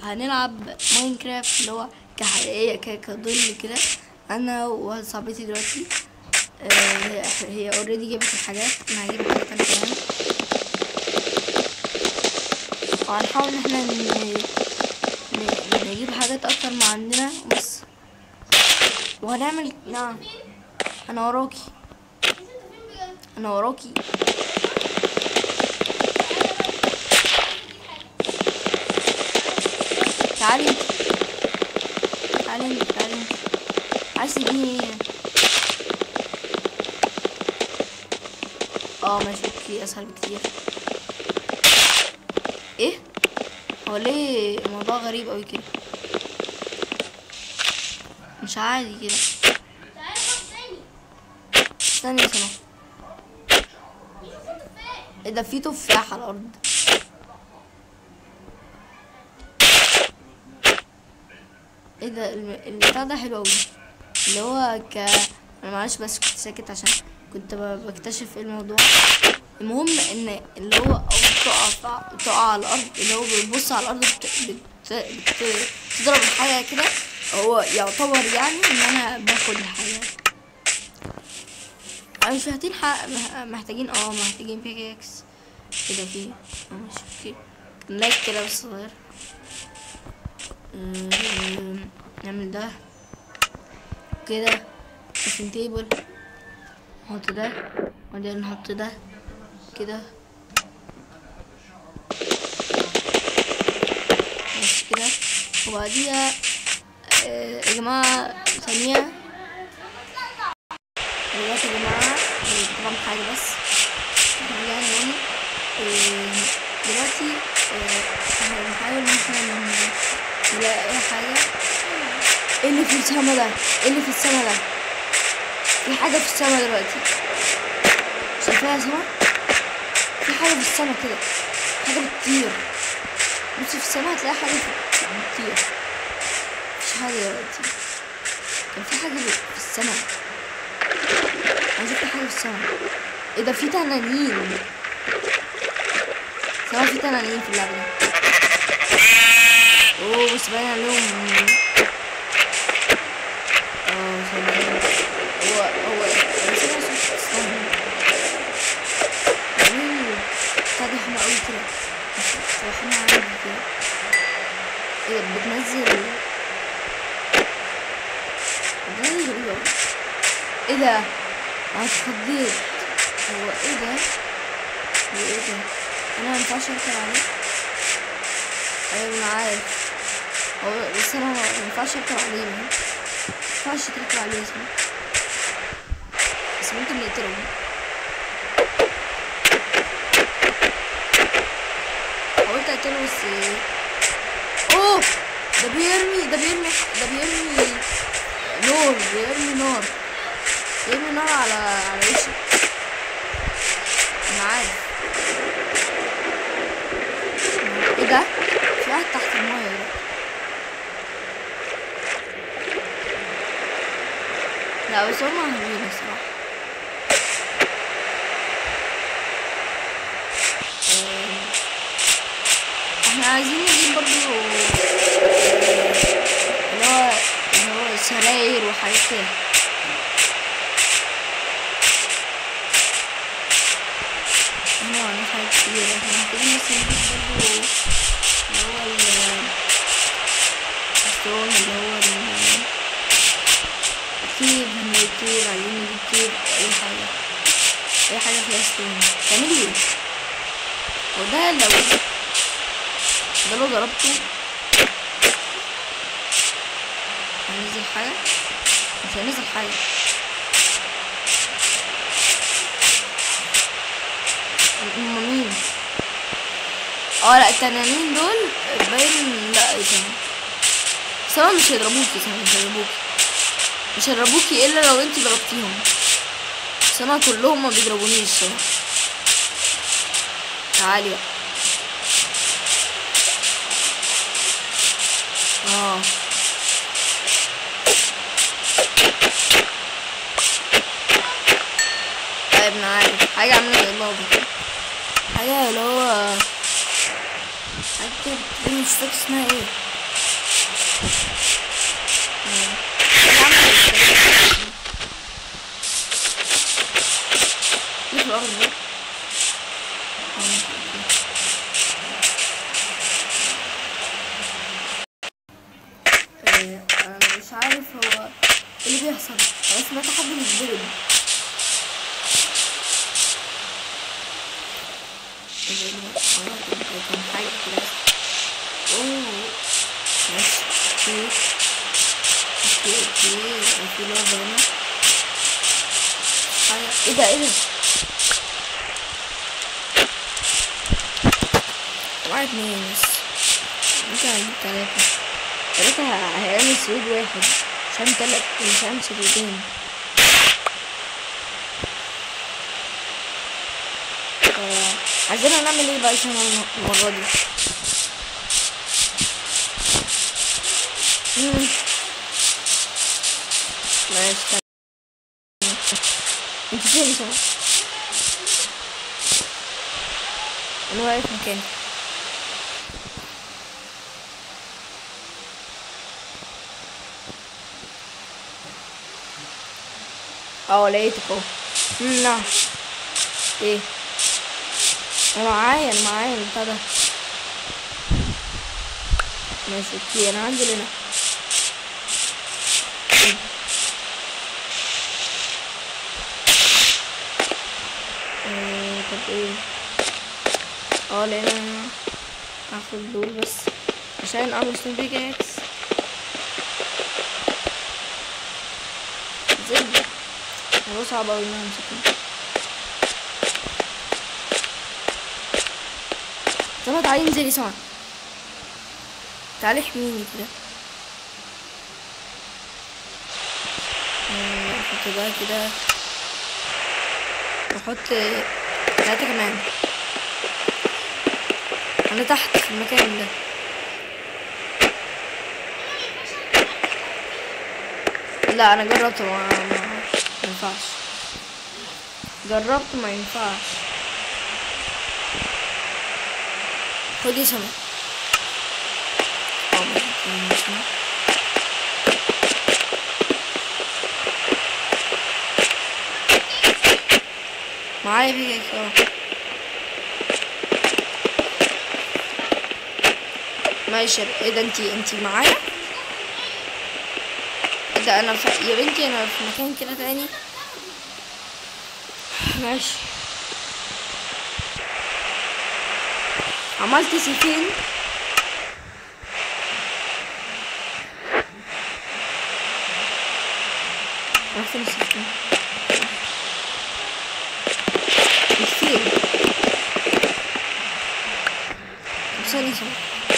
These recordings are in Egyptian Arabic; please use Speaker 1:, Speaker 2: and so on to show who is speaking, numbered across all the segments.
Speaker 1: هنلعب ماينكرافت اللي هو كحقيقية ك- كظل كده انا وصاحبتي دلوقتي آه، هي اوريدي جابت الحاجات انا هجيب حاجات انا كمان وهنحاول ان احنا ن- ن- نجيب حاجات اكتر ما عندنا بس وهنعمل نعم انا وراكي انا وراكي تعالي انت. تعالي انت، تعالي انت. عايز تديني ايه اه ماشي اوكي اسهل بكتير ايه هو ليه الموضوع غريب اوي كده مش عادي كده استني يا سما ايه ده في تفاح على الارض ايه ده الم- البتاع ده حلو اوي اللي هو ك انا معلش بس كنت ساكت عشان كنت ب- بكتشف ايه الموضوع المهم ان اللي هو اول تقع تقع- تقع على الارض اللي هو بيبص على الارض بت... بت... بت... بتضرب الحاجه كده هو يعتبر يعني ان انا باخد الحاجه أنا مش محتاجين حق مح- محتاجين اه محتاجين بيكاكس كده في اه ماشي اوكي لايك كده بس صغير أمم، نعمل ده كده عشان تيبل نحط ده وبعدين نحط ده كده بس كده وبعديها آه، يا جماعة ثانية دلوقتي يا جماعة آه، طبعا حاجة بس رجعنا يعني آه، دلوقتي آه، احنا بنحاول ان احنا ن- نلاقي اي حاجة ايه اللي في السما ده ايه اللي في السما ده في حاجة في السما دلوقتي شايفاها يا سما في حاجة في السما كده حاجة بتطير بصي في السما هتلاقي حاجة في- بتطير مفيش حاجة دلوقتي كان في حاجة في السما انا شفت حاجة في السما ايه ده في تنانين سما في تنانين في اللعبة دي اوه بس باين عليهم اه ثانية هو هو بس انا شفت استنى اوه بتاع دي حلوة اوي كده واحنا عندي كده ايه ده بتنزل بتنزل غريبة اوي ايه ده انا اتخضيت هو ايه ده هو ايه ده انا مينفعش اركب عليه ايوه انا عارف هو بس انا مينفعش اركب عليه ما ينفعش تركب عليه اسمه بس ممكن نقتله حاولت اقتله بس اوه ده بيرمي ده بيرمي ده بيرمي نار بيرمي نار بيرمي نار على على وشي انا عارف ايه ده في واحد تحت المايه ده لا بس هما حلوين الصراحة آم، احنا عايزين نجيب برضو اللي هو اللي هو سراير وحاجات كده هنا عندنا حاجات كتير احنا محتاجين بس نجيب برضو اللي هو ال الستون اللي هو ال كتير هنلاقي عايزين نجيب كتير اي حاجة اي حاجة فيها ستون تعملي ايه وده لو ده لو ضربته هنزل حاجة مش هنزل حاجة هما مين اه لا التنانين دول باين لا ايه تاني بس هما مش هيضربوكي صح مش هيضربوكي مش هيضربوكي الا لو انت ضربتيهم بس انا كلهم ما بيضربونيش صراحة تعالي بقى اه طيب انا عارف حاجة عاملة زي بابا كده حاجة اللي هو حاجة كده بتقولي مش فاكر اسمها ايه آه. أنا عامل الكلام. ايه في الأرض ده؟ آه، أوكي. آه، أنا مش عارف هو ايه اللي بيحصل أنا سمعت حد بيتضرب إيه ده؟ آه، كان- كان حاجة كده اوه ماشي اوكي اوكي اوكي في لعبة هنا حاجة ايه ده ايه ده معايا اتنين بس ممكن اجيب تلاتة تلاتة ه- هيعمل سرير واحد عشان تلات مش هعمل سريرين آه، عايزين نعمل ايه بقى عشان المرة دي مم. ماشي تمام. انت فين يا سما؟ انا واقف مكاني اه لقيتك اهو مم، نعم ايه انا معايا انا معايا البتاع ده ماشي اوكي انا هنزل هنا آه، طب ايه اه لان انا هاخد دول بس عشان اعمل سنو بيكاكس زبدة الموضوع صعب اوي ان انا امسكهم سما تعالي انزلي سما تعالي احميني كده آه، احط بقى كده واحط تلاتة كمان انا تحت في المكان ده لا انا جربت ما ما ما ينفعش جربت ما ينفعش خدي سما اه ما- مش سما. معايا بيك اه ماشي يا ب- ايه ده انتي انتي معايا ايه ده انا في... يا بنتي انا في مكان كده تاني ماشي عملت سيفين رحت السيفين كتير طب ثانية ثانية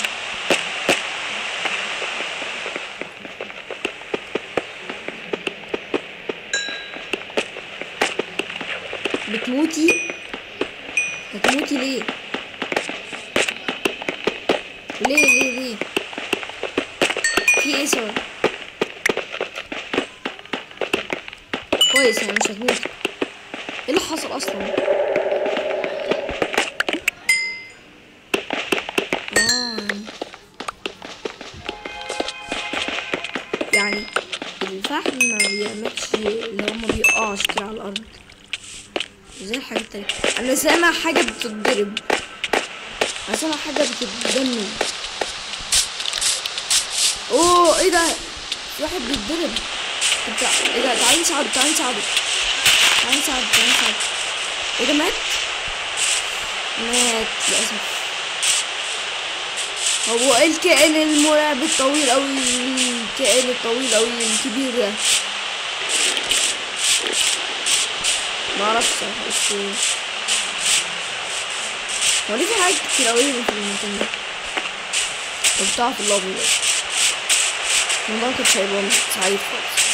Speaker 1: بتموتي هتموتي ليه ليه ليه ليه في ايه سوا كويس يعني مش هتموتي ايه اللي حصل اصلا آه. يعني الفحم ما بيعملش اللي هو ما بيقعش كده على الارض زي الحاجات التانية انا سامع حاجة بتتضرب انا سامع حاجة بتتدمر اوه ايه ده في واحد بيتضرب طب تع- ايه ده تعالي نساعده تعالي نساعده تعالي نساعده تعالي نساعده ايه ده مات مات للأسف هو ايه الكائن المرعب الطويل اوي الكائن الطويل اوي الكبير ده معرفش صراحة، بس هو ليه في حاجات كتير اوي في المكان ده وبتاع في اللوبي ده الموضوع مكانش هيبقى سعيد خالص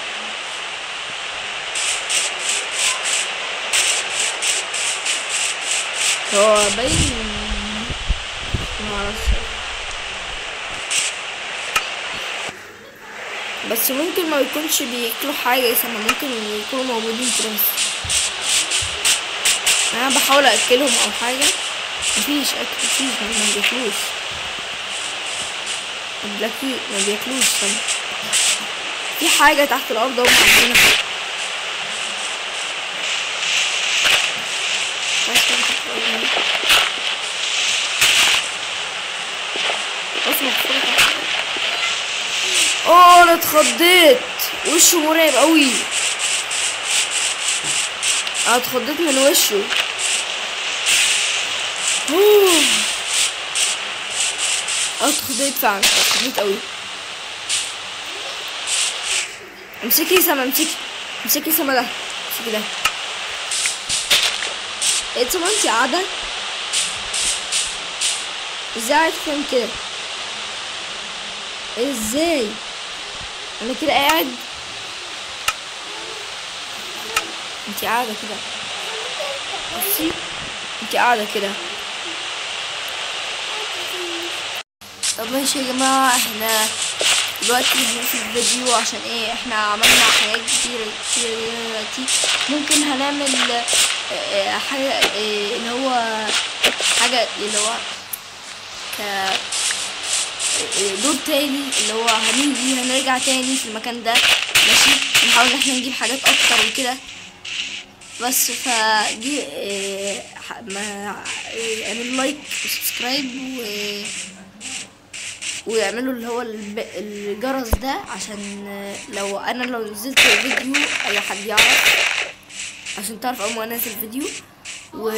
Speaker 1: هو باين معرفش بس ممكن ما يكونش بياكلوا حاجة يا سما ممكن يكونوا موجودين كده بس انا بحاول اكلهم او حاجة مفيش اكل مفيش ما ما بياكلوش البلاكي ما بياكلوش استنى في حاجة تحت الأرض هم عاملينها بس كده تحت الأرض اهي. بص مقفولة تحت الأرض. اه انا اتخضيت وشه مرعب قوي انا اتخضيت من وشه أوه. اه اتخضيت فعلا اتخضيت قوي امسكي يا سما امسكي امسكي يا سما ده امسكي ده ايه يا سما انتي قاعدة ازاي عرفت تعمل كده ازاي انا كده قاعد انتي قاعدة كده بصي انتي قاعدة كده طب ماشي يا جماعة احنا دلوقتي هنقفل الفيديو عشان ايه احنا عملنا حاجات كتير كتير دلوقتي ممكن هنعمل اه، اه، حاجة اه، اللي هو حاجة اللي هو ك دور تاني اللي هو هنيجي هنرجع تاني في المكان ده ماشي نحاول ان احنا نجيب حاجات اكتر وكده بس فدي اه، ح- ما اه، اعملوا لايك وسبسكرايب و ويعملوا اللي هو الب- الجرس ده عشان اه، لو انا لو نزلت فيديو اي حد يعرف عشان تعرف اول ما انزل فيديو و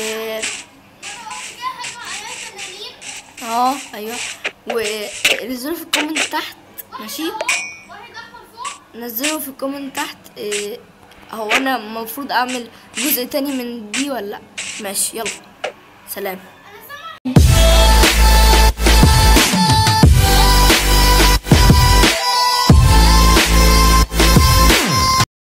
Speaker 1: اه ايوه ونزلوا في الكومنت تحت ماشي نزلوا في الكومنت تحت إيه هو انا المفروض اعمل جزء تاني من دي ولا لا ماشي يلا سلام